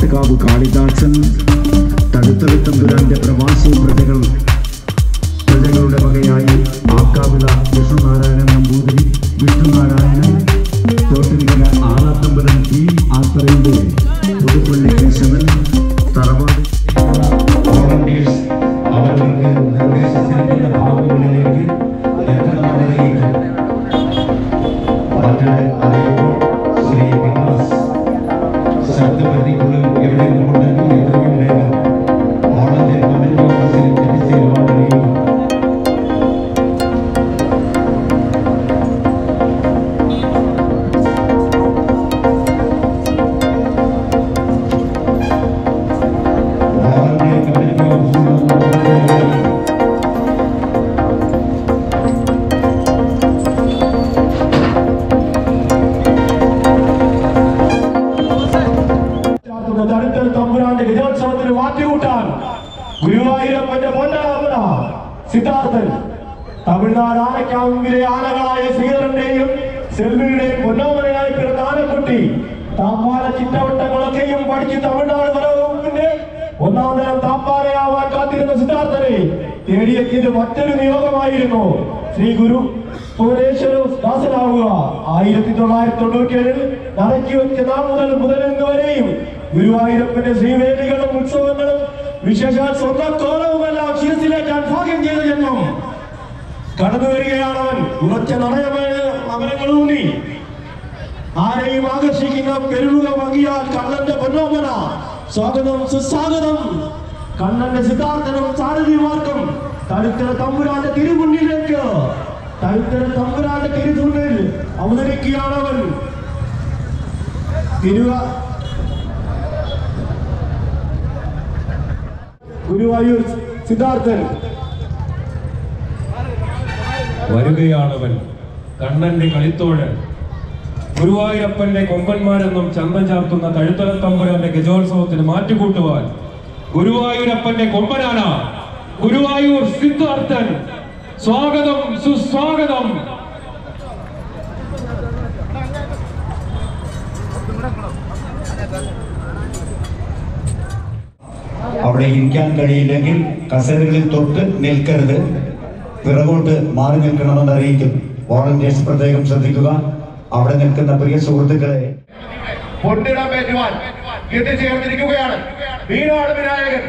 കാവ് കാളിദാസൻ തടുത്തടുത്തമ്പുരാന്റെ പ്രവാസി പ്രജകൾ പ്രജകളുടെ വകയായി ആക്കാവിള വിഷ്ണുനാരായണൻ നമ്പൂതിരി വിഷ്ണുനാരായണൻ തോട്ടിരിക്കല ആറാത്തമ്പലം ഈ ആത്രയുടെ പുതുപ്പള്ളി കേശവൻ തറവാട് വോളണ്ടിയേഴ്സ് അവർക്ക് നിർദ്ദേശിച്ചിരിക്കുന്ന ഭാഗങ്ങളിലേക്ക് എത്തണമെന്നറിയിക്കും മറ്റൊരു അറിയിപ്പോൾ ശ്രീ വികാസ് ശബ്ദപരിധിക്കുള്ളിൽ എവിടെയെങ്കിലും ഉണ്ടെങ്കിൽ എത്രയും വേഗം വോളണ്ടിയർ കമ്മിറ്റി ഓഫീസിൽ എത്തിച്ചേരുവാൻ അറിയിക്കും വോളണ്ടിയർ കമ്മിറ്റി ഓഫീസിൽ ചാർത്തുന്ന തടുത്തൽ തമ്പുരാന്റെ ഗജോത്സവത്തിന് മാറ്റികൂട്ടാൻ ഗുരുവായൂരപ്പന്റെ പൊന്നാമന സിദ്ധാർത്ഥൻ തമിഴ്നാട് ആനക്കാവിലെ ആനകളായ ശ്രീധരന്റെയും സെൽവിയുടെയും പൊന്നാമനയായി പിറന്ന ആനക്കുട്ടി താമ്പാല ചിറ്റവട്ടങ്ങളൊക്കെയും പഠിച്ച് തമിഴ്നാട് വനവകുപ്പിന്റെ ഒന്നാം തരം താമ്പാലയാവാൻ കാത്തിരുന്ന സിദ്ധാർത്ഥനെ തേടിയെത്തിയത് മറ്റൊരു നിയോഗമായിരുന്നു ശ്രീ ഗുരു ഭുവനേശ്വര ദാസനാവുക ആയിരത്തി തൊള്ളായിരത്തി തൊണ്ണൂറ്റിയേഴിൽ നടക്കി വെച്ച നാൾ മുതൽ മുതലെന്ന് വരെയും ഗുരുവായൂരപ്പന്റെ ശ്രീവേദികളും ഉത്സവങ്ങളും വിശേഷാൽ സ്വന്തം കോലവുമെല്ലാം ശിരസിലേറ്റാൻ ഭാഗ്യം ചെയ്ത ജന്മം കടന്നു വരികയാണ് അവൻ ഉറച്ച നടയമേന് അമരങ്ങളൂന്നി ആരെയും ആകർഷിക്കുന്ന പെരുമുഖ ഭംഗിയാൽ കണ്ണന്റെ പൊന്നോമന സ്വാഗതം സുസ്വാഗതം കണ്ണന്റെ സിദ്ധാർത്ഥനും സാരഥിമാർക്കും തടുത്തര തമ്പുരാന്റെ തിരുമുന്നിലേക്ക് തടുത്തര തമ്പുരാന്റെ തിരുതുന്നിൽ അവതരിക്കുകയാണ് അവൻ തിരുവ ഗുരുവായൂർ സിദ്ധാർത്ഥൻ വരികയാണവൻ കണ്ണന്റെ കളിത്തോഴ് ഗുരുവായൂരപ്പന്റെ കൊമ്പന്മാരെന്നും ചന്തം ചാർത്തുന്ന തഴുത്തല തമ്പുരാന്റെ ഗജോത്സവത്തിന് മാറ്റുകൂട്ടുവാൻ ഗുരുവായൂരപ്പന്റെ കൊമ്പനാന ഗുരുവായൂർ സിദ്ധാർത്ഥൻ സ്വാഗതം സുസ്വാഗതം അവിടെ ഇരിക്കാൻ കഴിയില്ലെങ്കിൽ കസേരകളിൽ തൊട്ട് നിൽക്കരുത് പിറകോട്ട് മാറി നിൽക്കണമെന്ന് അറിയിക്കും വോളണ്ടിയേഴ്സ് പ്രത്യേകം ശ്രദ്ധിക്കുക അവിടെ നിൽക്കുന്ന പ്രിയ സുഹൃത്തുക്കളെ പൊന്നിടമേറ്റുവാൻ എത്തിച്ചേർന്നിരിക്കുകയാണ് വീണാട് വിനായകൻ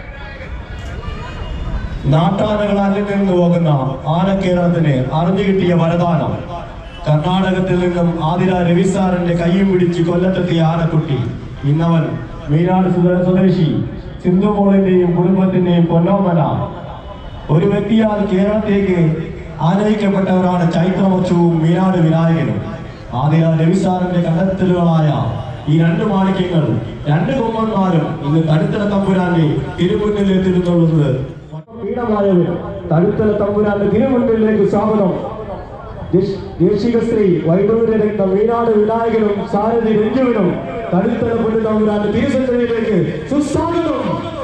നാട്ടാനകളാൽ നിന്ന് പോകുന്ന ആനക്കേരളത്തിന് അറിഞ്ഞു കിട്ടിയ വരദാനം കർണാടകത്തിൽ നിന്നും ആതിര രവിസാറിന്റെ കൈയും പിടിച്ച് കൊല്ലത്തെത്തിയ ആനക്കുട്ടി ഇന്നവൻ മീനാട് സുധ- സ്വദേശി സിന്ധുമോളിന്റെയും കുടുംബത്തിന്റെയും പൊന്നോമന ഒരു വ്യക്തിയാൽ കേരളത്തേക്ക് ആനയിക്കപ്പെട്ടവരാണ് ചൈത്രമോത്സവവും മീനാട് വിനായകനും ആതിര രവിസാറിന്റെ കണ്ടെത്തലുകളായ ഈ രണ്ട് മാണിക്യങ്ങൾ രണ്ട് കൊമ്പന്മാരും ഇന്ന് തടുത്തല തമ്പുരാന്റെ തിരുമുന്നിൽ എത്തിയിട്ടുള്ളത് പീഠമായവർ തടുത്തല തമ്പുരാന്റെ തിരുമുന്നിലേക്ക് സ്വാഗതം ദേശ- ദേശിക സ്ത്രീ വൈഡൂര്യ രക്തം വീണാട് വിനായകനും സാരഥി രഞ്ജുവിനും തടുത്തല പൊന്നു തമ്പുരാന്റെ തിരുസന്നിധിയിലേക്ക് സുസ്വാഗതം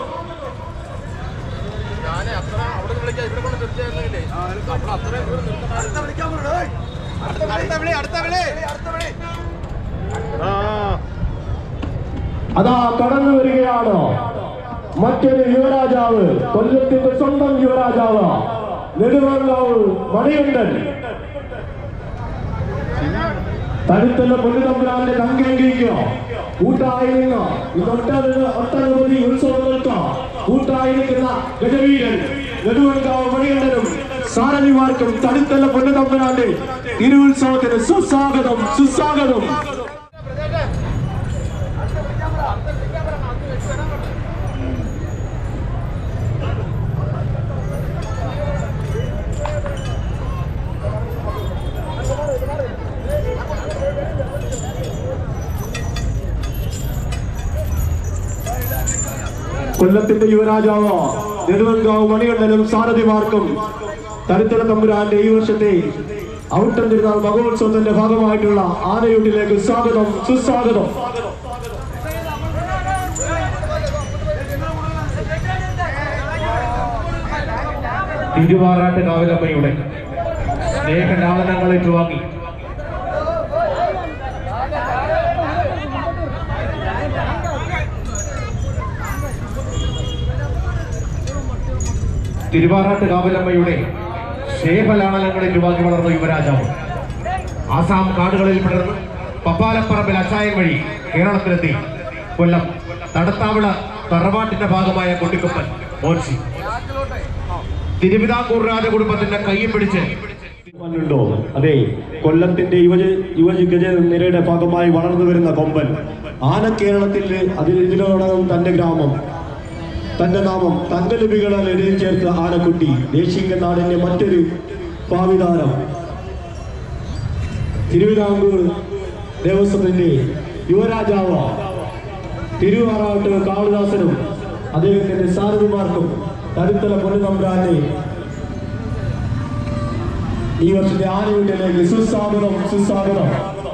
ഞാനേ അത്ര അവിടെ വിളിക്കാം ഇവിടെ കൊണ്ട് നിർത്തിയായിരുന്നില്ലേ അപ്പോൾ അത്ര ഇവിടെ നിർത്തണം അടുത്ത വിളി അടുത്ത വിളി അടുത്ത വിളി അതാ കടന്നു വരികയാണ് മറ്റൊരു യുവരാജാവ് കൊല്ലത്തിന്റെ സ്വന്തം യുവരാജാവ് നെടുമങ്ങാവ് മണികണ്ഠൻ തടുത്തുള്ള പൊന്നുതമ്പുരാന്റെ കങ്കേങ്കിക്ക് കൂട്ടായി നിന്ന് ഇന്ന് ഒട്ടനവധി ഒട്ടനവധി ഉത്സവങ്ങൾക്ക് കൂട്ടായി നിൽക്കുന്ന ഗജവീരൻ നെടുവൻകാവ് മണികണ്ഠനും സാരഥിമാർക്കും തടുത്തുള്ള പൊന്നുതമ്പുരാന്റെ തിരുവുത്സവത്തിന് സുസ്വാഗതം സുസ്വാഗതം കൊല്ലത്തിന്റെ യുവരാജാവ് നെടുവൻകാവ് മണികണ്ഠനും സാരഥിമാർക്കും തരുത്തല തമ്പുരാന്റെ ഈ വർഷത്തെ ഔട്ടം തിരുനാൾ മഹോത്സവത്തിന്റെ ഭാഗമായിട്ടുള്ള ആനയൂട്ടിലേക്ക് സ്വാഗതം സുസ്വാഗതം തിരുവാറാട്ട് കാവലമ്മയുടെ സ്നേഹലാളനങ്ങൾ ഏറ്റുവാങ്ങി തിരുവാറാട്ട് കാവലമ്മയുടെ ശേഖലാണലങ്ങളിൽ വാങ്ങി വളർന്ന യുവരാജാവ് ആസാം കാടുകളിൽ പടർന്ന് പപ്പാലപ്പറമ്പിൽ അച്ചായൻ വഴി കേരളത്തിലെത്തി കൊല്ലം തടത്താവിള തറവാട്ടിന്റെ ഭാഗമായ കൊണ്ടിക്കൊപ്പൻ മോൻസി തിരുവിതാംകൂർ രാജകുടുംബത്തിന്റെ കയ്യിൽ പിടിച്ച് ഉണ്ടോ അതെ കൊല്ലത്തിന്റെ യുവജ യുവജഗജ നിരയുടെ ഭാഗമായി വളർന്നു വരുന്ന കൊമ്പൻ ആന കേരളത്തിൽ അതിൽ ഇതിനോടകം തന്റെ ഗ്രാമം തന്റെ നാമം തങ്കലിപികളാൽ എഴുതി ചേർത്ത ആനക്കുട്ടി ദേശീയ നാടിന്റെ മറ്റൊരു ഭാവിതാരം തിരുവിതാംകൂർ ദേവസ്വത്തിന്റെ യുവരാജാവ് തിരുവാറാട്ട് കാളിദാസനും അദ്ദേഹത്തിന്റെ സാരഥിമാർക്കും കരുത്തല പൊന്നുതമ്പ്രാന്റെ ഈ വർഷത്തെ ആനയൂട്ടിലേക്ക് സുസ്വാഗതം സുസ്വാഗതം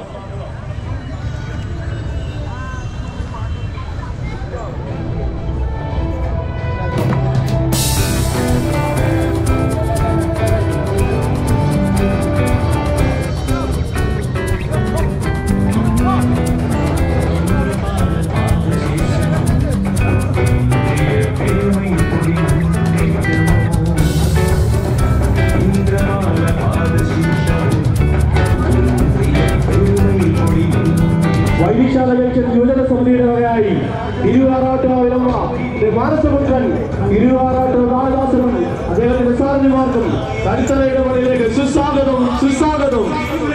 വൈദ്യശാല ജംഗ്ഷൻ യുവജന സമിതിയുടെ വകയായി തിരുവാറാട്ട് വിലമ്മ മാനസപുത്രൻ തിരുവാറാട്ട് കാളിദാസനും അദ്ദേഹത്തിന്റെ സാരഥിമാർക്കും കരുത്തലയുടെ മണിയിലേക്ക് സുസ്വാഗതം സുസ്വാഗതം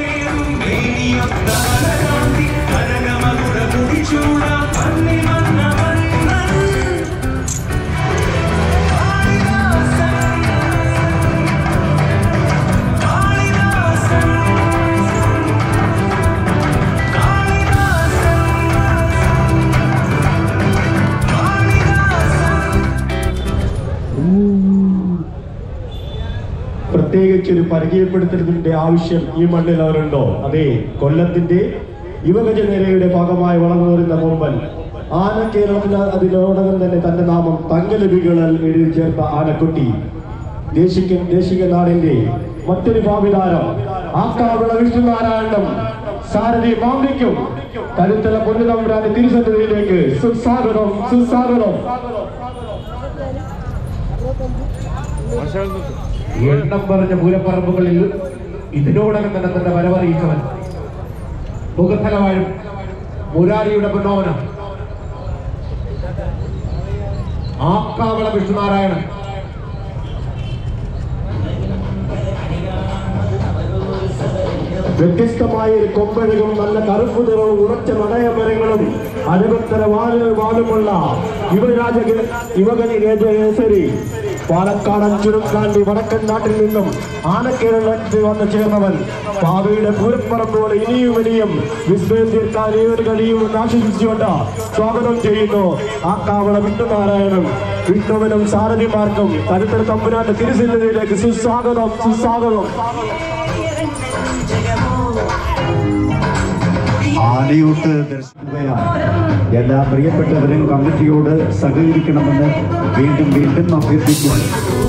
പ്രത്യേകിച്ച് ഒരു പരിചയപ്പെടുത്തലിന്റെ ആവശ്യം ഈ മണ്ണിൽ അവരുണ്ടോ അതെ കൊല്ലത്തിന്റെ യുവഗജ നിരയുടെ ഭാഗമായി വളർന്നു വരുന്ന കൊമ്പൻ ആന കേരളത്തിൽ അതിനോടകം തന്നെ തന്റെ നാമം തങ്കലിപികളിൽ എഴുതി ചേർത്ത ആനക്കുട്ടി ദേശിക ദേശിക നാടിന്റെ മറ്റൊരു ഭാവിതാരം ആക്കാവിള വിഷ്ണുനാരായണനും സാരഥി മാമ്പിക്കും കരുത്തല പൊന്നുതമ്പുരാന്റെ തിരുസന്നിധിയിലേക്ക് സുസ്വാഗതം സുസ്വാഗതം എണ്ണം പറഞ്ഞ പൂരപ്പറമ്പുകളിൽ ഇതിനോടകം തന്നെ തന്റെ വരവറിയിച്ചവൻ മുഖത്തലവാഴും മുരാരിയുടെ പൊന്നോവനം ആക്കാവള വിഷ്ണുനാരായണൻ വ്യത്യസ്തമായ ഒരു കൊമ്പഴകും നല്ല കറുപ്പ് നിറവും ഉറച്ച നടയമരങ്ങളും അഴകുത്തര വാല് വാലുമുള്ള യുവരാജ യുവകനി കേസരി പാലക്കാടൻ ചുരുക്കാണ്ടി വടക്കൻ നാട്ടിൽ നിന്നും ആനക്കേരളത്തിൽ വന്നു ചേർന്നവൻ ഭാവിയുടെ പൂരപ്പറമ്പുകൾ ഇനിയും ഇനിയും വിസ്മയം തീർക്കാൻ ഈ ഒരു കഴിയുമെന്ന് ആശംസിച്ചുകൊണ്ട് സ്വാഗതം ചെയ്യുന്നു ആ കാവള വിഷ്ണുനാരായണനും വിഷ്ണുവിനും സാരഥിമാർക്കും കരുത്തൽ തമ്പുരാന്റെ തിരുസന്നിധിയിലേക്ക് സുസ്വാഗതം സുസ്വാഗതം ആനയൂട്ട് ദർശിക്കുകയാണ് എല്ലാ പ്രിയപ്പെട്ടവരും കമ്മിറ്റിയോട് സഹകരിക്കണമെന്ന് വീണ്ടും വീണ്ടും അഭ്യർത്ഥിക്കുന്നു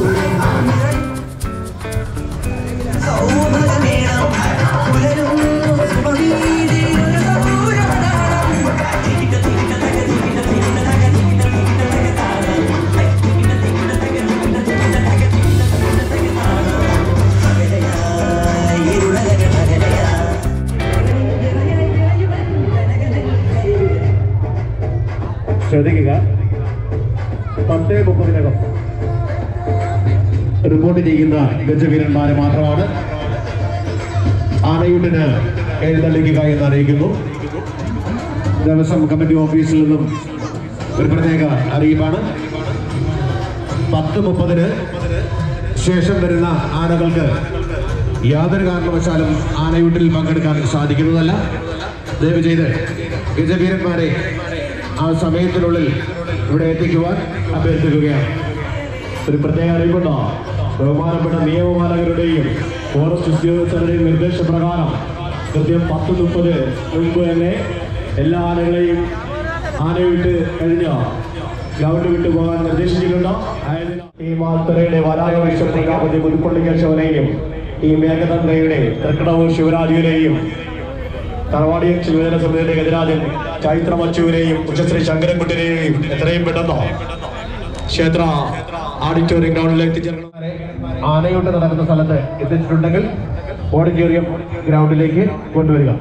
ശ്രദ്ധിക്കുക പത്തേ മുപ്പതിനകം റിപ്പോർട്ട് ചെയ്യുന്ന ഗജവീരന്മാരെ മാത്രമാണ് ആനയൂട്ടിന് എഴുന്നള്ളിക്കുക എന്ന് അറിയിക്കുന്നു ദേവസ്വം കമ്മിറ്റി ഓഫീസിൽ നിന്നും ഒരു പ്രത്യേക അറിയിപ്പാണ് പത്ത് മുപ്പതിന് ശേഷം വരുന്ന ആനകൾക്ക് യാതൊരു കാരണവശാലും ആനയൂട്ടിൽ പങ്കെടുക്കാൻ സാധിക്കുന്നതല്ല ദയവ് ചെയ്ത് ഗജവീരന്മാരെ ആ സമയത്തിനുള്ളിൽ ഇവിടെ എത്തിക്കുവാൻ അഭ്യർത്ഥിക്കുകയാണ് ഒരു പ്രത്യേക അറിയിപ്പുണ്ടോ ബഹുമാനപ്പെട്ട നിയമപാലകരുടെയും ഫോറസ്റ്റ് ഉദ്യോഗസ്ഥരുടെയും നിർദ്ദേശപ്രകാരം കൃത്യം പത്ത് മുപ്പത് മുൻപ് തന്നെ എല്ലാ ആനകളെയും ആനവിട്ട് കഴിഞ്ഞ ഗ്രൗണ്ട് വിട്ടു പോകാൻ നിർദ്ദേശിച്ചിട്ടുണ്ട് ആയതിനാൽ ഈ മാത്തറയുടെ വരാകവേശ പ്രജാപതി പുതുപ്പള്ളിക്കൽ ശോനയും ഈ മേഘതന്ത്രയുടെ തൃക്കടവൂർ ശിവരാജുവിനെയും തറവാടിയക്ഷ യുവജന സമിതിയുടെ ഗജരാജൻ ചൈത്രമച്ചുവിനെയും ഉച്ചശ്രീ ശങ്കരൻകുട്ടിനെയും എത്രയും പെട്ടെന്നോ ക്ഷേത്ര ഓഡിറ്റോറിയം ഗ്രൗണ്ടിലേക്ക് എത്തിച്ചേർക്കണം ആനയോട്ട് നടക്കുന്ന സ്ഥലത്ത് എത്തിച്ചിട്ടുണ്ടെങ്കിൽ ഓഡിറ്റോറിയം ഗ്രൗണ്ടിലേക്ക് കൊണ്ടുവരിക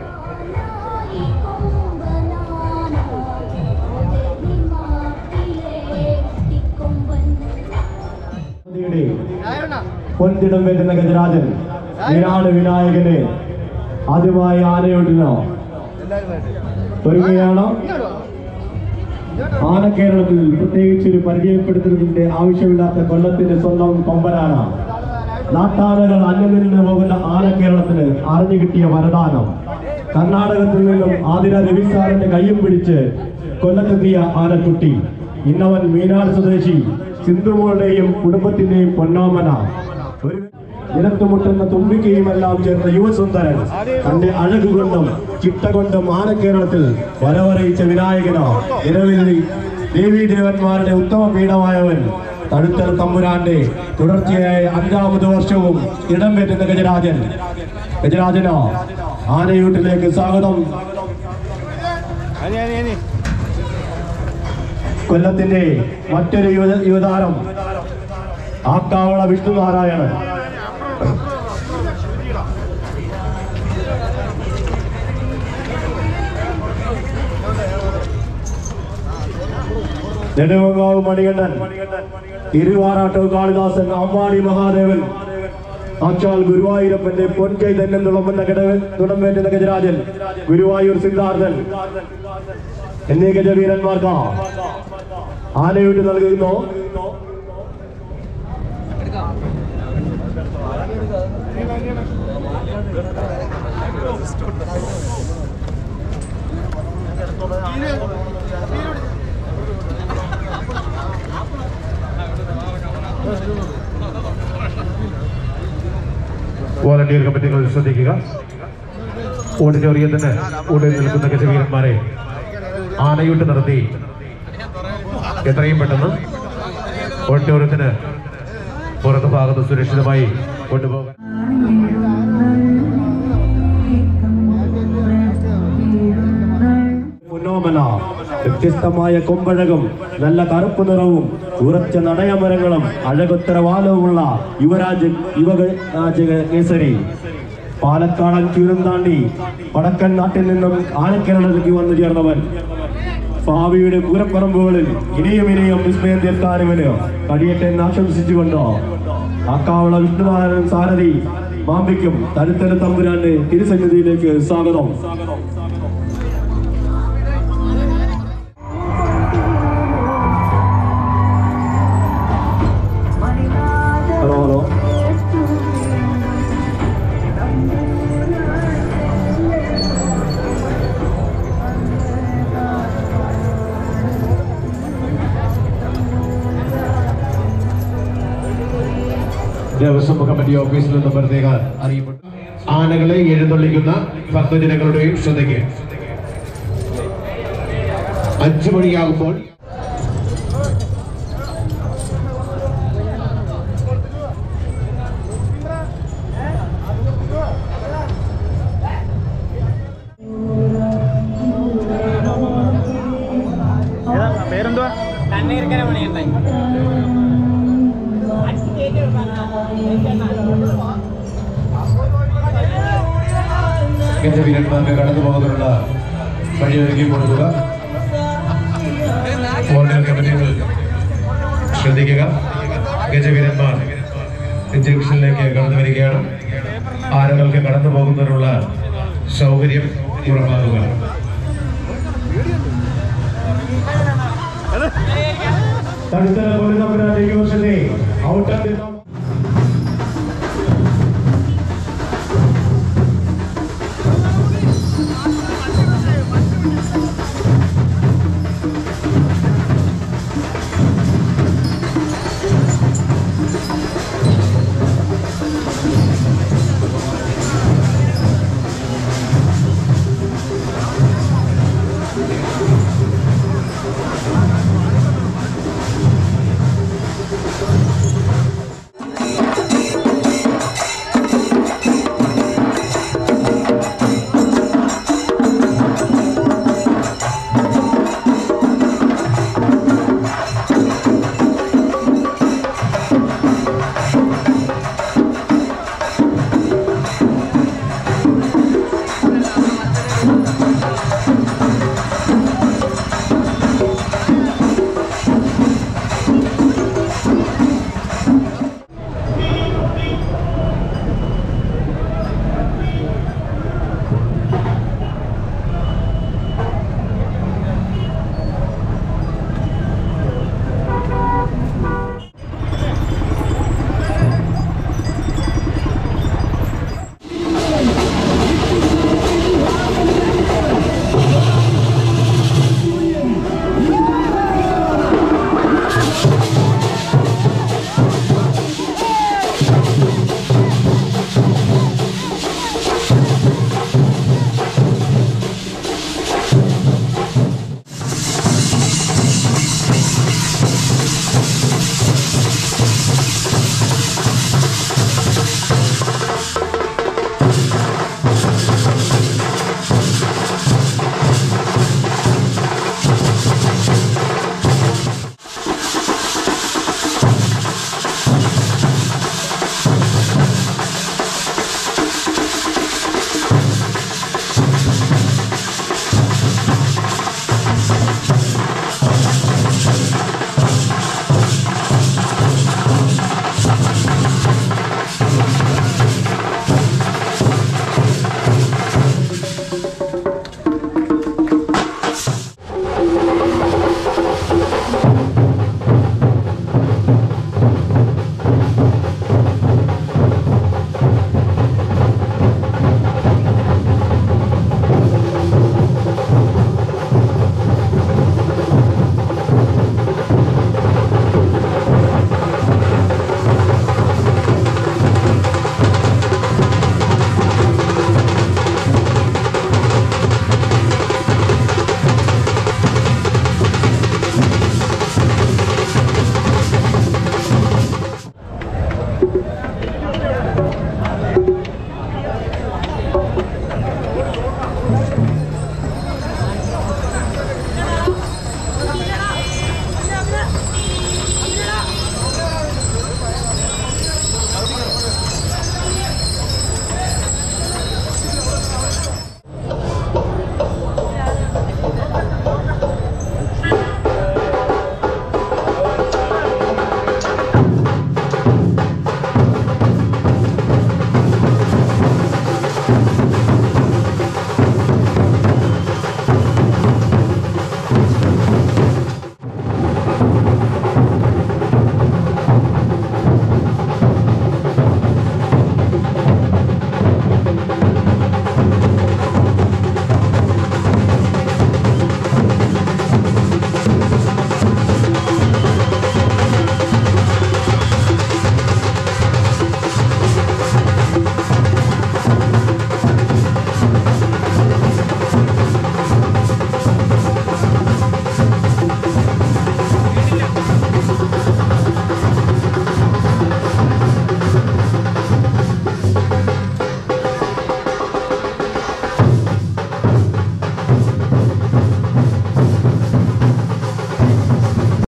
പൊൻതിടം വരുന്ന ഗജരാജൻ വിരാട് വിനായകന് ആദ്യമായി ആനയോട്ടിനോ ഒരുങ്ങുകയാണോ ആന കേരളത്തിൽ പ്രത്യേകിച്ച് ഒരു പരിചയപ്പെടുത്തുന്നതിന്റെ ആവശ്യമില്ലാത്ത കൊല്ലത്തിന്റെ സ്വന്തം കൊമ്പനാണ് നാട്ടാനകൾ അന്യം നിന്ന് പോകുന്ന ആന കേരളത്തിന് അറിഞ്ഞു കിട്ടിയ വരദാനം കർണാടകത്തിൽ നിന്നും ആതിര രവിസാറിന്റെ കയ്യും പിടിച്ച് കൊല്ലത്തെത്തിയ ആനക്കുട്ടി ഇന്നവൻ മീനാട് സ്വദേശി സിന്ധുമോളുടെയും കുടുംബത്തിന്റെയും പൊന്നാമന ഒരു നിലത്തുമുട്ടുന്ന തുമ്പിക്കയുമെല്ലാം ചേർന്ന യുവസുന്ദരൻ തന്റെ അഴകുകൊണ്ടും ചിട്ട കൊണ്ടും ആനക്കേരളത്തിൽ വരവറിയിച്ച വിനായകനോ നിരവധി ദേവീദേവന്മാരുടെ ഉത്തമ പീഠമായവൻ തടുത്തൽ തമ്പുരാന്റെ തുടർച്ചയായ അഞ്ചാമത് വർഷവും ഇടം പറ്റുന്ന ഗജരാജൻ ഗജരാജനോ ആനയൂട്ടിലേക്ക് സ്വാഗതം കൊല്ലത്തിന്റെ മറ്റൊരു യുവ യുവതാരം ആക്കാവള വിഷ്ണുനാരായണൻ നെടുമങ്ങാവ് മണികണ്ഠൻ തിരുവാറാട്ടവ് കാളിദാസൻ അമ്മാടി മഹാദേവൻ സാക്ഷാൽ ഗുരുവായൂരപ്പന്റെ പൊൻകൈ തന്നെ തുളമ്പുന്ന കിടവൻ തുടമ്പേറ്റുന്ന ഗജരാജൻ ഗുരുവായൂർ സിദ്ധാർത്ഥൻ എന്നീ ഗജവീരന്മാർക്ക് ആനയൂട്ട് നൽകുന്നു വോളണ്ടിയർ കമ്മിറ്റികൾ ശ്രദ്ധിക്കുക ഓഡിറ്റോറിയത്തിന് ഉള്ളിൽ നിൽക്കുന്ന ഗജവീരന്മാരെ ആനയൂട്ട് നടത്തി എത്രയും പെട്ടെന്ന് ഓഡിറ്റോറിയത്തിന് പുറത്തു ഭാഗത്ത് സുരക്ഷിതമായി കൊണ്ടുപോകാൻ പൊന്നോമന വ്യത്യസ്തമായ കൊമ്പഴകും നല്ല കറുപ്പ് നിറവും ഉറച്ച നടയമരങ്ങളും അഴകുത്തര വാലവുമുള്ള യുവരാജ് യുവരാജ കേസരി പാലക്കാടൻ ചുരം താണ്ടി വടക്കൻ നാട്ടിൽ നിന്നും ആനക്കേരളത്തിലേക്ക് വന്നു ചേർന്നവൻ ഭാവിയുടെ പൂരപ്പറമ്പുകളിൽ ഇനിയും ഇനിയും വിസ്മയം തീർക്കാനുവിന് കഴിയട്ടെ എന്ന് ആശംസിച്ചുകൊണ്ടോ അക്കാവള വിഷ്ണുനാരായണൻ സാരഥി മാമ്പിക്കും തരുത്തല തമ്പുരാന്റെ തിരുസന്നിധിയിലേക്ക് സ്വാഗതം ഹലോ ഹലോ ദേവസ്വം കമ്മിറ്റി ഓഫീസിൽ നിന്ന് പ്രത്യേക അറിയപ്പെട്ടു ആനകളെ എഴുന്നള്ളിക്കുന്ന ഭക്തജനങ്ങളുടെയും ശ്രദ്ധയ്ക്ക് അഞ്ചു മണിയാകുമ്പോൾ പേരെന്തുവാ തണ്ണീർക്കര മണിയുണ്ടായി ഗജവീരന്മാർക്ക് കടന്നു പോകുന്നതിനുള്ള വഴിയൊരുക്കി കൊടുക്കുക വോളണ്ടിയർ കമ്മിറ്റികൾ ശ്രദ്ധിക്കുക ഗജവീരന്മാർ ജംഗ്ഷനിലേക്ക് കടന്നു വരികയാണ് ആനകൾക്ക് കടന്നു പോകുന്നതിനുള്ള സൗകര്യം ഉറപ്പാക്കുക തടുത്തല പോലെ നമ്മുടെ ഈ വർഷത്തെ ഔട്ട്